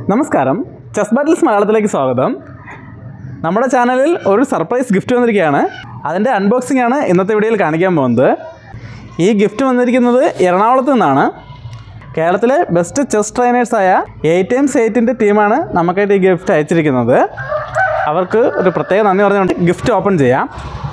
നമസ്കാരം chess battles മലയാളത്തിലേക്ക് സ്വാഗതം നമ്മുടെ ചാനലിൽ ഒരു സർപ്രൈസ് ഗിഫ്റ്റ് വന്നിരിക്കുകയാണ് അതിൻ്റെ അൺബോക്സിംഗ് ആണ് ഇന്നത്തെ വീഡിയോയിൽ കാണിക്കാൻ പോകുന്നത് ഈ ഗിഫ്റ്റ് വന്നിരിക്കുന്നത് എറണാകുളത്ത് നിന്നാണ് കേരളത്തിലെ ബെസ്റ്റ് ചെസ് ട്രെയിനേഴ്സായ എയ്റ്റ് ടൈംസ് എയ്റ്റിൻ്റെ ടീമാണ് നമുക്കായിട്ട് ഈ ഗിഫ്റ്റ് അയച്ചിരിക്കുന്നത് അവർക്ക് ഒരു പ്രത്യേക നന്ദി പറഞ്ഞുകൊണ്ട് ഗിഫ്റ്റ് ഓപ്പൺ ചെയ്യാം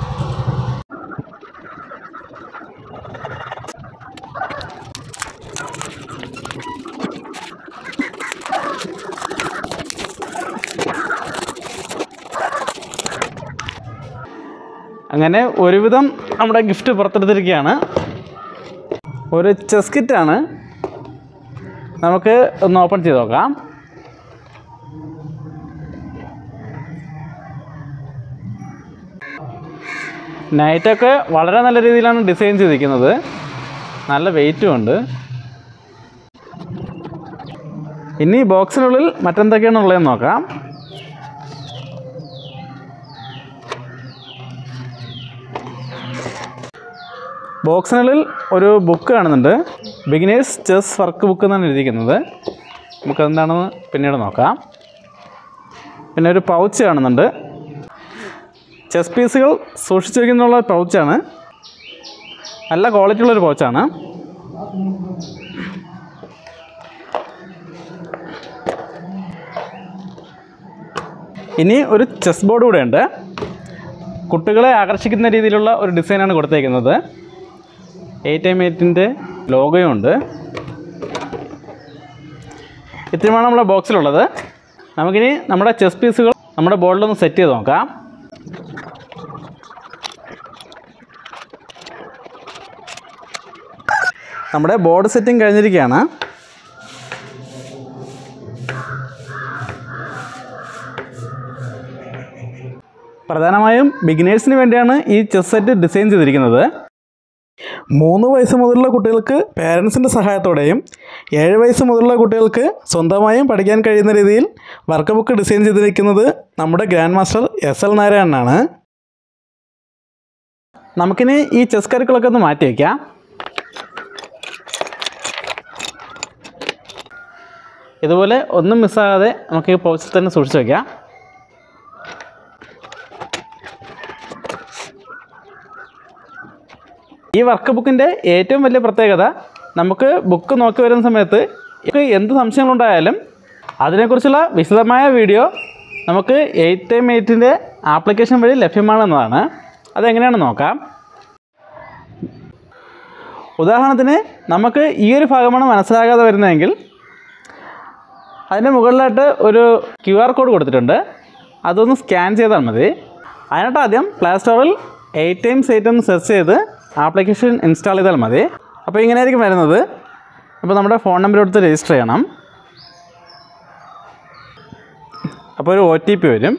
അങ്ങനെ ഒരുവിധം നമ്മുടെ ഗിഫ്റ്റ് പുറത്തെടുത്തിരിക്കുകയാണ് ഒരു ചെസ് കിറ്റാണ് നമുക്ക് ഒന്ന് ഓപ്പൺ ചെയ്ത് നോക്കാം നൈറ്റൊക്കെ വളരെ നല്ല രീതിയിലാണ് ഡിസൈൻ ചെയ്തിരിക്കുന്നത് നല്ല വെയിറ്റും ഉണ്ട് ഇനി ബോക്സിനുള്ളിൽ മറ്റെന്തൊക്കെയാണ് ഉള്ളതെന്ന് നോക്കാം ബോക്സിനുള്ളിൽ ഒരു ബുക്ക് കാണുന്നുണ്ട് ബിഗിനേഴ്സ് ചെസ് വർക്ക് ബുക്ക് എന്നാണ് എഴുതിയിരിക്കുന്നത് നമുക്കെന്താണെന്ന് പിന്നീട് നോക്കാം പിന്നെ ഒരു പൗച്ച് കാണുന്നുണ്ട് ചെസ് പീസുകൾ സൂക്ഷിച്ചു വയ്ക്കുന്നുള്ള പൗച്ചാണ് നല്ല ക്വാളിറ്റി ഉള്ളൊരു പൗച്ചാണ് ഇനി ഒരു ചെസ് ബോർഡ് കൂടെ ഉണ്ട് കുട്ടികളെ ആകർഷിക്കുന്ന രീതിയിലുള്ള ഒരു ഡിസൈനാണ് കൊടുത്തേക്കുന്നത് എയ്റ്റ് എം എയ്റ്റിൻ്റെ ലോഗോയും ഉണ്ട് ഇത്രയുമാണ് നമ്മുടെ ബോക്സിലുള്ളത് നമുക്കിനി നമ്മുടെ ചെസ് പീസുകൾ നമ്മുടെ ബോർഡിലൊന്ന് സെറ്റ് ചെയ്ത് നോക്കാം നമ്മുടെ ബോർഡ് സെറ്റിംഗ് കഴിഞ്ഞിരിക്കുകയാണ് പ്രധാനമായും ബിഗിനേഴ്സിന് വേണ്ടിയാണ് ഈ ചെസ് സെറ്റ് ഡിസൈൻ ചെയ്തിരിക്കുന്നത് മൂന്ന് വയസ്സ് മുതലുള്ള കുട്ടികൾക്ക് പേരൻസിൻ്റെ സഹായത്തോടെയും ഏഴ് വയസ്സ് മുതലുള്ള കുട്ടികൾക്ക് സ്വന്തമായും പഠിക്കാൻ കഴിയുന്ന രീതിയിൽ വർക്ക് ബുക്ക് ഡിസൈൻ ചെയ്തിരിക്കുന്നത് നമ്മുടെ ഗ്രാൻഡ് മാസ്റ്റർ എസ് എൽ നാരായണനാണ് നമുക്കിനി ഈ ചെസ് കരുക്കളൊക്കെ ഒന്ന് മാറ്റി വയ്ക്കാം ഇതുപോലെ ഒന്നും മിസ്സാകാതെ നമുക്ക് ഈ പൗച്ചിൽ തന്നെ സൂക്ഷിച്ച് വയ്ക്കാം ഈ വർക്ക് ബുക്കിൻ്റെ ഏറ്റവും വലിയ പ്രത്യേകത നമുക്ക് ബുക്ക് നോക്കി വരുന്ന സമയത്ത് ഇത് എന്ത് സംശയങ്ങളുണ്ടായാലും അതിനെക്കുറിച്ചുള്ള വിശദമായ വീഡിയോ നമുക്ക് എയ്റ്റ് ടൈം എയ്റ്റിൻ്റെ ആപ്ലിക്കേഷൻ വഴി ലഭ്യമാണെന്നതാണ് അതെങ്ങനെയാണെന്ന് നോക്കാം ഉദാഹരണത്തിന് നമുക്ക് ഈ ഒരു ഭാഗമാണ് മനസ്സിലാകാതെ വരുന്നതെങ്കിൽ അതിൻ്റെ മുകളിലായിട്ട് ഒരു ക്യു ആർ കോഡ് കൊടുത്തിട്ടുണ്ട് അതൊന്ന് സ്കാൻ ചെയ്താൽ മതി അതിനായിട്ട് ആദ്യം പ്ലേ സ്റ്റോറിൽ എയ്റ്റ് ടൈംസ് എയ്റ്റ് എന്ന് സെർച്ച് ചെയ്ത് ആപ്ലിക്കേഷൻ ഇൻസ്റ്റാൾ ചെയ്താൽ മതി അപ്പോൾ ഇങ്ങനെയായിരിക്കും വരുന്നത് അപ്പോൾ നമ്മുടെ ഫോൺ നമ്പർ എടുത്ത് രജിസ്റ്റർ ചെയ്യണം അപ്പോൾ ഒരു ഒ ടി പി വരും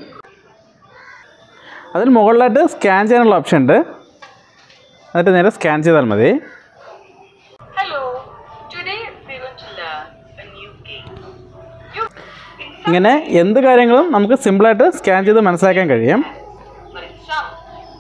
അതിന് മുകളിലായിട്ട് സ്കാൻ ചെയ്യാനുള്ള ഓപ്ഷൻ ഉണ്ട് എന്നിട്ട് നേരെ സ്കാൻ ചെയ്താൽ മതി Hello. Today we will learn a new game. You ഇങ്ങനെ എന്ത് കാര്യങ്ങളും നമുക്ക് സിമ്പിളായിട്ട് സ്കാൻ ചെയ്ത് മനസ്സിലാക്കാൻ കഴിയും but it sounds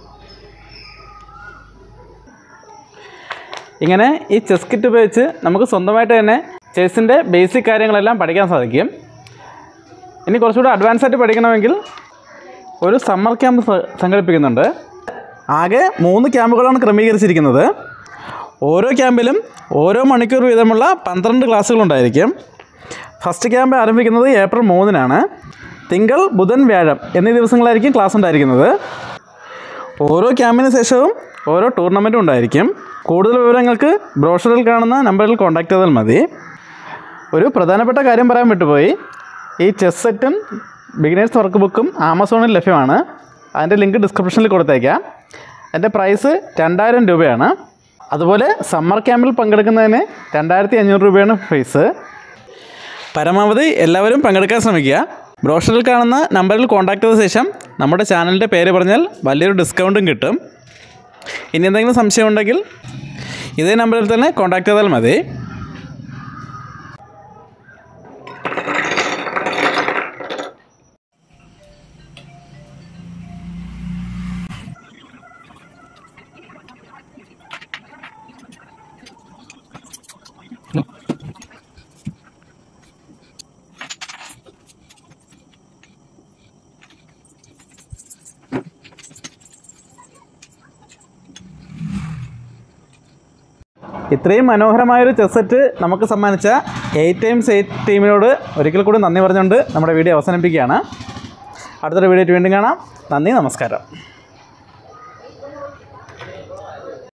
ഇങ്ങനെ ഈ ചെസ് കിറ്റ് ഉപയോഗിച്ച് നമുക്ക് സ്വന്തമായിട്ട് തന്നെ ചെസ്സിൻ്റെ ബേസിക് കാര്യങ്ങളെല്ലാം പഠിക്കാൻ സാധിക്കും ഇനി കുറച്ചുകൂടി അഡ്വാൻസ് ആയിട്ട് പഠിക്കണമെങ്കിൽ ഒരു സമ്മർ ക്യാമ്പ് സ- സംഘടിപ്പിക്കുന്നുണ്ട് ആകെ മൂന്ന് ക്യാമ്പുകളാണ് ക്രമീകരിച്ചിരിക്കുന്നത് ഓരോ ക്യാമ്പിലും ഓരോ മണിക്കൂർ വീതമുള്ള പന്ത്രണ്ട് ക്ലാസ്സുകളുണ്ടായിരിക്കും ഫസ്റ്റ് ക്യാമ്പ് ആരംഭിക്കുന്നത് ഏപ്രിൽ മൂന്നിനാണ് തിങ്കൾ ബുധൻ വ്യാഴം എന്നീ ദിവസങ്ങളായിരിക്കും ക്ലാസ് ഉണ്ടായിരിക്കുന്നത് ഓരോ ക്യാമ്പിന് ശേഷവും ഓരോ ടൂർണമെൻറ്റും ഉണ്ടായിരിക്കും കൂടുതൽ വിവരങ്ങൾക്ക് ബ്രോഷറിൽ കാണുന്ന നമ്പറിൽ കോൺടാക്ട് ചെയ്താൽ മതി ഒരു പ്രധാനപ്പെട്ട കാര്യം പറയാൻ വിട്ടുപോയി ഈ ചെസ് സെറ്റും ബിഗിനേഴ്സ് വർക്ക് ബുക്കും ആമസോണിൽ ലഭ്യമാണ് അതിൻ്റെ ലിങ്ക് ഡിസ്ക്രിപ്ഷനിൽ കൊടുത്തേക്കാം എൻ്റെ പ്രൈസ് രണ്ടായിരം രൂപയാണ് അതുപോലെ സമ്മർ ക്യാമ്പിൽ പങ്കെടുക്കുന്നതിന് രണ്ടായിരത്തി അഞ്ഞൂറ് രൂപയാണ് ഫീസ് പരമാവധി എല്ലാവരും പങ്കെടുക്കാൻ ശ്രമിക്കുക ബ്രോഷറിൽ കാണുന്ന നമ്പറിൽ കോൺടാക്ട് ചെയ്ത ശേഷം നമ്മുടെ ചാനലിൻ്റെ പേര് പറഞ്ഞാൽ വലിയൊരു ഡിസ്കൗണ്ടും കിട്ടും ഇനി എന്തെങ്കിലും സംശയം ഉണ്ടെങ്കിൽ ഇതേ നമ്പറിൽ തന്നെ കോൺടാക്ട് ചെയ്താൽ മതി ഇത്രയും മനോഹരമായൊരു ചെസ് സെറ്റ് നമുക്ക് സമ്മാനിച്ച എയ്റ്റ് ടൈംസ് എയ്റ്റ് ടീമിനോട് ഒരിക്കൽ കൂടി നന്ദി പറഞ്ഞുകൊണ്ട് നമ്മുടെ വീഡിയോ അവസാനിപ്പിക്കുകയാണ് അടുത്തൊരു വീഡിയോ വീണ്ടും കാണാം നന്ദി നമസ്കാരം